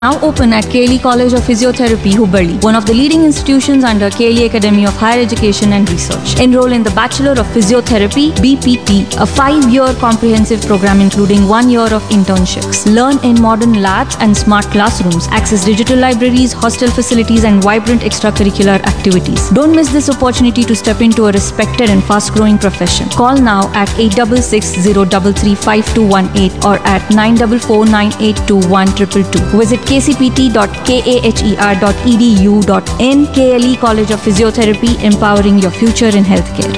Now open at Kaylee College of Physiotherapy, Hubballi, one of the leading institutions under Kaylee Academy of Higher Education and Research. Enroll in the Bachelor of Physiotherapy (BPT), a five-year comprehensive program including one year of internships. Learn in modern labs and smart classrooms. Access digital libraries, hostel facilities, and vibrant extracurricular activities. Don't miss this opportunity to step into a respected and fast-growing profession. Call now at 866-033-5218 or at 944-982-1222. Visit kcpt.kaher.edu.in KLE College of Physiotherapy, empowering your future in healthcare.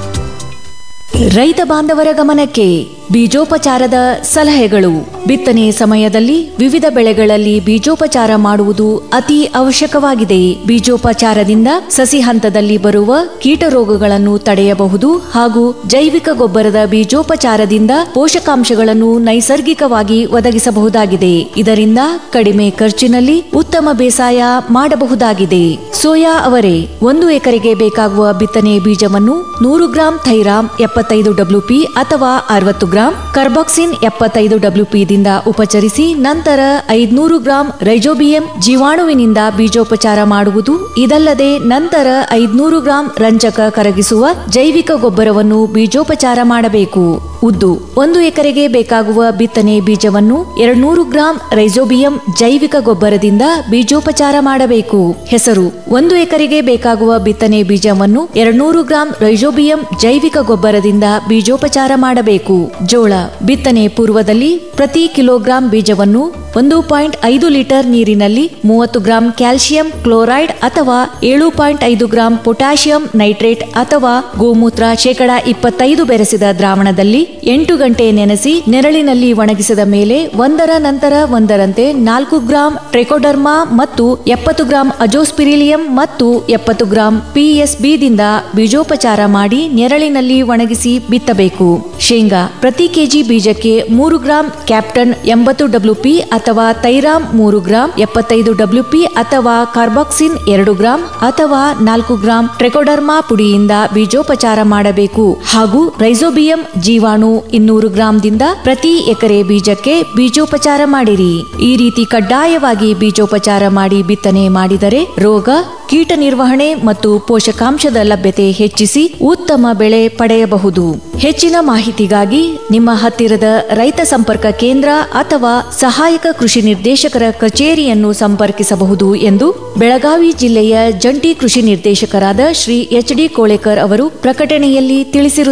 ರೈತ ಬಾಂಧವರ ಗಮನಕ್ಕೆ ಬೀಜೋಪಚಾರದ ಸಲಹೆಗಳು ಬಿತ್ತನೆ ಸಮಯದಲ್ಲಿ ವಿವಿಧ ಬೆಳೆಗಳಲ್ಲಿ ಬೀಜೋಪಚಾರ ಮಾಡುವುದು ಅತಿ ಅವಶ್ಯಕವಾಗಿದೆ ಬೀಜೋಪಚಾರದಿಂದ ಸಸಿ ಹಂತದಲ್ಲಿ ಬರುವ ಕೀಟರೋಗಗಳನ್ನು ತಡೆಯಬಹುದು ಹಾಗೂ ಜೈವಿಕ ಗೊಬ್ಬರದ ಬೀಜೋಪಚಾರದಿಂದ ಪೋಷಕಾಂಶಗಳನ್ನು ನೈಸರ್ಗಿಕವಾಗಿ ಒದಗಿಸಬಹುದಾಗಿದೆ ಇದರಿಂದ ಕಡಿಮೆ ಖರ್ಚಿನಲ್ಲಿ ಉತ್ತಮ ಬೇಸಾಯ ಮಾಡಬಹುದಾಗಿದೆ ಸೋಯಾ ಅವರೇ ಒಂದು ಎಕರೆಗೆ ಬೇಕಾಗುವ ಬಿತ್ತನೆ ಬೀಜವನ್ನು ನೂರು ಗ್ರಾಂ ಥೈರಾಮ್ ಎಪ್ಪತ್ತೈದು ಡಬ್ಲ್ಯೂಪಿ ಅಥವಾ ಅರವತ್ತು ಗ್ರಾಂ ಕಾರ್ಬಾಕ್ಸಿನ್ ಎಪ್ಪತ್ತೈದು ಡಬ್ಲ್ಯೂಪಿ ದಿಂದ ಉಪಚರಿಸಿ ನಂತರ ಐದ್ನೂರು ಗ್ರಾಂ ರೈಜೋಬಿಯಂ ಜೀವಾಣುವಿನಿಂದ ಬೀಜೋಪಚಾರ ಮಾಡುವುದು ಇದಲ್ಲದೆ ನಂತರ ಐದ್ನೂರು ಗ್ರಾಂ ರಂಜಕ ಕರಗಿಸುವ ಜೈವಿಕ ಗೊಬ್ಬರವನ್ನು ಬೀಜೋಪಚಾರ ಮಾಡಬೇಕು ಉದ್ದು ಒಂದು ಎಕರೆಗೆ ಬೇಕಾಗುವ ಬಿತ್ತನೆ ಬೀಜವನ್ನು ಎರಡ್ನೂರು ಗ್ರಾಂ ರೈಜೋಬಿಯಂ ಜೈವಿಕ ಗೊಬ್ಬರದಿಂದ ಬೀಜೋಪಚಾರ ಮಾಡಬೇಕು ಹೆಸರು ಒಂದು ಎಕರೆಗೆ ಬೇಕಾಗುವ ಬಿತ್ತನೆ ಬೀಜವನ್ನು ಎರಡ್ನೂರು ಗ್ರಾಂ ರೈಜೋಬಿಯಂ ಜೈವಿಕ ಗೊಬ್ಬರದಿಂದ ಬೀಜೋಪಚಾರ ಮಾಡಬೇಕು ಜೋಳ ಬಿತ್ತನೆ ಪೂರ್ವದಲ್ಲಿ ಪ್ರತಿ ಕಿಲೋಗ್ರಾಂ ಬೀಜವನ್ನು ಒಂದು ಪಾಯಿಂಟ್ ಐದು ಲೀಟರ್ ನೀರಿನಲ್ಲಿ ಮೂವತ್ತು ಗ್ರಾಂ ಕ್ಯಾಲ್ಸಿಯಂ ಕ್ಲೋರೈಡ್ ಅಥವಾ ಏಳು ಪಾಯಿಂಟ್ ಐದು ಗ್ರಾಂ ಪೊಟ್ಯಾಷಿಯಂ ನೈಟ್ರೇಟ್ ಅಥವಾ ಗೋಮೂತ್ರ ಶೇಕಡ ಇಪ್ಪತ್ತೈದು ಬೆರೆಸಿದ ದ್ರಾವಣದಲ್ಲಿ ಎಂಟು ಗಂಟೆ ನೆನೆಸಿ ನೆರಳಿನಲ್ಲಿ ಒಣಗಿಸಿದ ಮೇಲೆ ಒಂದರ ನಂತರ ಒಂದರಂತೆ ನಾಲ್ಕು ಗ್ರಾಂ ಟ್ರೆಕೋಡರ್ಮಾ ಮತ್ತು ಎಪ್ಪತ್ತು ಗ್ರಾಂ ಅಜೋಸ್ಪಿರಿಲಿಯಂ ಮತ್ತು ಎಪ್ಪತ್ತು ಗ್ರಾಂ ಪಿಎಸ್ಬಿ ದಿಂದ ಬೀಜೋಪಚಾರ ಮಾಡಿ ನೆರಳಿನಲ್ಲಿ ಒಣಗಿಸಿ ಬಿತ್ತಬೇಕು ಶೇಂಗಾ ಪ್ರತಿ ಕೆಜಿ ಬೀಜಕ್ಕೆ ಮೂರು ಗ್ರಾಂ ಕ್ಯಾಪ್ಟನ್ ಎಂಬತ್ತು ಡಬ್ಲ್ಯೂಪಿ ಅಥವಾ ತೈರಾಮ್ ಮೂರು ಗ್ರಾಂ ಎಪ್ಪತ್ತೈದು ಡಬ್ಲ್ಯೂಪಿ ಅಥವಾ ಕಾರ್ಬಾಕ್ಸಿನ್ ಎರಡು ಗ್ರಾಂ ಅಥವಾ ನಾಲ್ಕು ಗ್ರಾಂ ಟ್ರೆಕೋಡರ್ಮಾ ಪುಡಿಯಿಂದ ಬೀಜೋಪಚಾರ ಮಾಡಬೇಕು ಹಾಗೂ ರೈಸೋಬಿಯಂ ಜೀವಾಣು ಇನ್ನೂರು ಗ್ರಾಂದಿಂದ ಪ್ರತಿ ಎಕರೆ ಬೀಜಕ್ಕೆ ಬೀಜೋಪಚಾರ ಮಾಡಿರಿ ಈ ರೀತಿ ಕಡ್ಡಾಯವಾಗಿ ಬೀಜೋಪಚಾರ ಮಾಡಿ ಬಿತ್ತನೆ ಮಾಡಿದರೆ ರೋಗ ಕೀಟ ನಿರ್ವಹಣೆ ಮತ್ತು ಪೋಷಕಾಂಶದ ಲಭ್ಯತೆ ಹೆಚ್ಚಿಸಿ ಉತ್ತಮ ಬೆಳೆ ಪಡೆಯಬಹುದು ಹೆಚ್ಚಿನ ಮಾಹಿತಿಗಾಗಿ ನಿಮ್ಮ ಹತ್ತಿರದ ರೈತ ಸಂಪರ್ಕ ಕೇಂದ್ರ ಅಥವಾ ಸಹಾಯಕ ಕೃಷಿ ನಿರ್ದೇಶಕರ ಕಚೇರಿಯನ್ನು ಸಂಪರ್ಕಿಸಬಹುದು ಎಂದು ಬೆಳಗಾವಿ ಜಿಲ್ಲೆಯ ಜಂಟಿ ಕೃಷಿ ನಿರ್ದೇಶಕರಾದ ಶ್ರೀ ಎಚ್ ಡಿ ಕೋಳೇಕರ್ ಅವರು ಪ್ರಕಟಣೆಯಲ್ಲಿ ತಿಳಿಸಿರುತ್ತಾರೆ